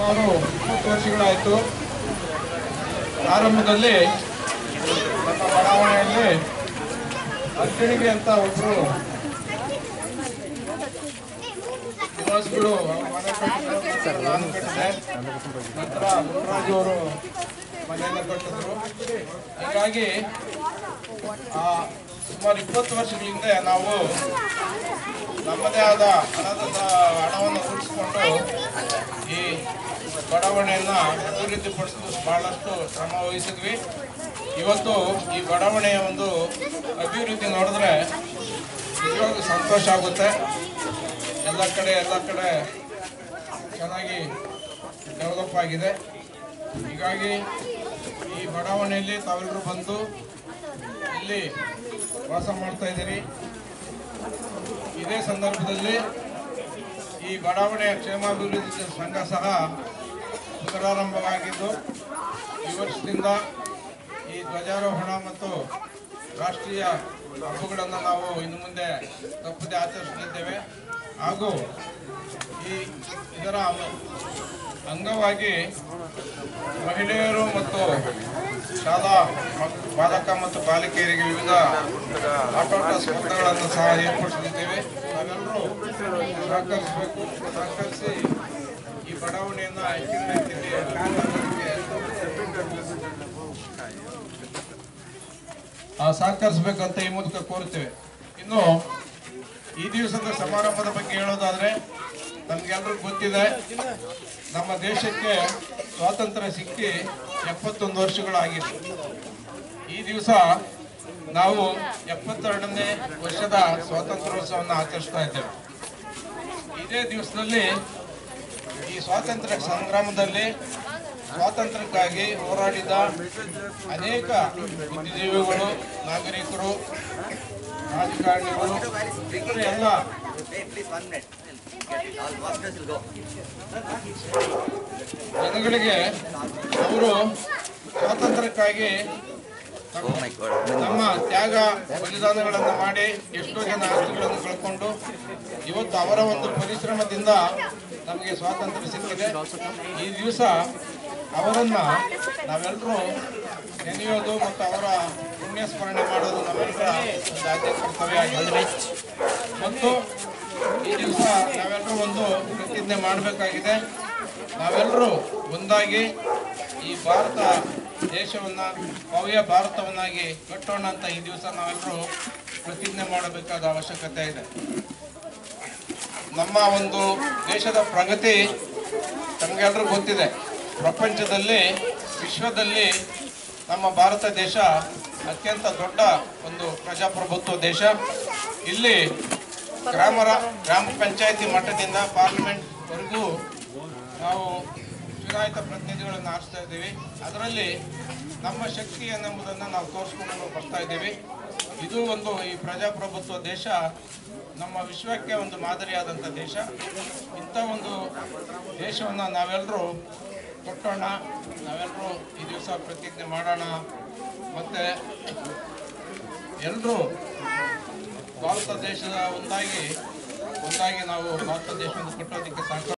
ಸುಮಾರು ಇಪ್ಪತ್ತು ವರ್ಷಗಳಾಯಿತು ಆರಂಭದಲ್ಲಿ ನಮ್ಮ ಬಡಾವಣೆಯಲ್ಲಿ ಅರ್ಚಣಿಗೆ ಅಂತ ಒಬ್ಬರು ನಿವಾಸಿಗಳು ಅವ್ರ ಮನೆ ಕಟ್ಟಿದ್ರು, ನಾನು ಕಟ್ಟಿದೆ ನಂತರ ಗುರುರಾಜು ಅವರು ಮನೆಯನ್ನು ಕಟ್ಟಿದ್ರು ಹೀಗಾಗಿ ಆ ಸುಮಾರು ಇಪ್ಪತ್ತು ವರ್ಷಗಳ ಹಿಂದೆ ನಾವು ನಮ್ಮದೇ ಆದ ಹಣದ ಹಣವನ್ನು ಉಳಿಸ್ಕೊಂಡು ಈ ಬಡಾವಣೆಯನ್ನ ಅಭಿವೃದ್ಧಿಪಡಿಸಲು ಬಹಳಷ್ಟು ಶ್ರಮ ವಹಿಸಿದ್ವಿ ಇವತ್ತು ಈ ಬಡಾವಣೆಯ ಒಂದು ಅಭಿವೃದ್ಧಿ ನೋಡಿದ್ರೆ ನಿಜವಾಗ್ಲೂ ಸಂತೋಷ ಆಗುತ್ತೆ ಎಲ್ಲ ಕಡೆ ಎಲ್ಲ ಕಡೆ ಚೆನ್ನಾಗಿ ಡೆವಲಪ್ ಆಗಿದೆ ಹೀಗಾಗಿ ಈ ಬಡಾವಣೆಯಲ್ಲಿ ತಾವೆಲ್ಲರೂ ಬಂದು ಇಲ್ಲಿ ವಾಸ ಮಾಡ್ತಾ ಇದ್ದೀರಿ ಇದೇ ಸಂದರ್ಭದಲ್ಲಿ ಈ ಬಡಾವಣೆಯ ಕ್ಷೇಮಾಭಿವೃದ್ಧಿ ಸಂಘ ಸಹ ಪುನರಾರಂಭವಾಗಿದ್ದು ಈ ವರ್ಷದಿಂದ ಈ ಧ್ವಜಾರೋಹಣ ಮತ್ತು ರಾಷ್ಟ್ರೀಯ ಹಬ್ಬಗಳನ್ನು ನಾವು ಇನ್ನು ಮುಂದೆ ತಪ್ಪದೆ ಆಚರಿಸಲಿದ್ದೇವೆ ಹಾಗೂ ಈ ಇದರ ಅಂಗವಾಗಿ ಮಹಿಳೆಯರು ಮತ್ತು ಶಾಲಾ ಮಕ್- ಬಾಲಕ ಮತ್ತು ಬಾಲಿಕೆಯರಿಗೆ ವಿವಿಧ ಆಟೋಟ ಸ್ಪರ್ಧೆಗಳನ್ನು ಸಹ ಏರ್ಪಡಿಸಲಿದ್ದೇವೆ ನಾವೆಲ್ಲರೂ ಸಹಕರಿಸಬೇಕು ಸಹಕರಿಸಿ ಈ ಬಡಾವಣೆಯನ್ನು ಹೆಚ್ಚಿನ ರೀತಿಯಲ್ಲಿ ಆ, ಸಹಕರಿಸಬೇಕಂತ ಈ ಮೂಲಕ ಕೋರುತ್ತೇವೆ ಇನ್ನು ಈ ದಿವಸದ ಸಮಾರಂಭದ ಬಗ್ಗೆ ಹೇಳೋದಾದ್ರೆ ನಮ್ಗೆಲ್ರಿಗೂ ಗೊತ್ತಿದೆ ನಮ್ಮ ದೇಶಕ್ಕೆ ಸ್ವಾತಂತ್ರ್ಯ ಸಿಕ್ಕಿ ಎಪ್ಪತ್ತೊಂದು ವರ್ಷಗಳಾಗಿತ್ತು ಈ ದಿವಸ ನಾವು ಎಪ್ಪತ್ತೆರಡನೇ ವರ್ಷದ ಸ್ವಾತಂತ್ರ್ಯೋತ್ಸವವನ್ನು ಆಚರಿಸ್ತಾ ಇದ್ದೇವೆ ಇದೇ ದಿವಸದಲ್ಲಿ ಈ ಸ್ವಾತಂತ್ರ್ಯ ಸಂಗ್ರಾಮದಲ್ಲಿ ಸ್ವಾತಂತ್ರ್ಯಕ್ಕಾಗಿ ಹೋರಾಡಿದ ಅನೇಕ ಬುದ್ಧಿಜೀವಿಗಳು ನಾಗರಿಕರು ರಾಜಕಾರಣಿಗಳು ಇತರ ಎಲ್ಲ ಜನಗಳಿಗೆ ಅವರು ಸ್ವಾತಂತ್ರ್ಯಕ್ಕಾಗಿ ನಮ್ಮ ತ್ಯಾಗ ಬಲಿದಾನಗಳನ್ನು ಮಾಡಿ ಎಷ್ಟೋ ಜನ ಆಸ್ತಿಗಳನ್ನು ಕಳ್ಕೊಂಡು ಇವತ್ತು ಅವರ ಒಂದು ಪರಿಶ್ರಮದಿಂದ ನಮಗೆ ಸ್ವಾತಂತ್ರ್ಯ ಸಿಕ್ಕಿದೆ ಈ ದಿವಸ ಅವರನ್ನ ನಾವೆಲ್ಲರೂ ನೆನೆಯೋದು ಮತ್ತು ಅವರ ಪುಣ್ಯ ಸ್ಮರಣೆ ಮಾಡೋದು ನಮ್ಮೆಲ್ಲರ ಒಂದು ಆದ್ಯ ಕರ್ತವ್ಯ ಆಗಿದೆ ಮತ್ತು ಈ ದಿವಸ ನಾವೆಲ್ಲರೂ ಒಂದು ಪ್ರತಿಜ್ಞೆ ಮಾಡಬೇಕಾಗಿದೆ ನಾವೆಲ್ಲರೂ ಒಂದಾಗಿ ಈ ಭಾರತ ದೇಶವನ್ನ ಭವ್ಯ ಭಾರತವನ್ನಾಗಿ ಕಟ್ಟೋಣ ಅಂತ ಈ ದಿವಸ ನಾವೆಲ್ಲರೂ ಪ್ರತಿಜ್ಞೆ ಮಾಡಬೇಕಾದ ಅವಶ್ಯಕತೆ ಇದೆ ನಮ್ಮ ಒಂದು ದೇಶದ ಪ್ರಗತಿ ನಮಗೆಲ್ಲರೂ ಗೊತ್ತಿದೆ ಪ್ರಪಂಚದಲ್ಲಿ ವಿಶ್ವದಲ್ಲಿ ನಮ್ಮ ಭಾರತ ದೇಶ ಅತ್ಯಂತ ದೊಡ್ಡ ಒಂದು ಪ್ರಜಾಪ್ರಭುತ್ವ ದೇಶ ಇಲ್ಲಿ ಗ್ರಾಮರ ಗ್ರಾಮ ಪಂಚಾಯತಿ ಮಟ್ಟದಿಂದ ಪಾರ್ಲಿಮೆಂಟ್ವರೆಗೂ ನಾವು ಚುನಾಯಿತ ಪ್ರತಿನಿಧಿಗಳನ್ನು ಆರಿಸ್ತಾ ಇದ್ದೀವಿ ಅದರಲ್ಲಿ ನಮ್ಮ ಶಕ್ತಿ ಎನ್ನುವುದನ್ನು ನಾವು ತೋರಿಸ್ಕೊಂಡು ಬರ್ತಾ ಇದ್ದೀವಿ ಇದು ಒಂದು ಈ ಪ್ರಜಾಪ್ರಭುತ್ವ ದೇಶ ನಮ್ಮ ವಿಶ್ವಕ್ಕೆ ಒಂದು ಮಾದರಿಯಾದಂಥ ದೇಶ ಇಂಥ ಒಂದು ದೇಶವನ್ನು ನಾವೆಲ್ಲರೂ ಕೊಟ್ಟೋಣ ನಾವೆಲ್ಲರೂ ಈ ದಿವಸ ಪ್ರತಿಜ್ಞೆ ಮಾಡೋಣ ಮತ್ತು ಎಲ್ಲರೂ ಭಾರತ ದೇಶದ ಒಂದಾಗಿ ಒಂದಾಗಿ ನಾವು ಭಾರತ ದೇಶವನ್ನು ಕಟ್ಟೋದಕ್ಕೆ ಸಹಕಾರ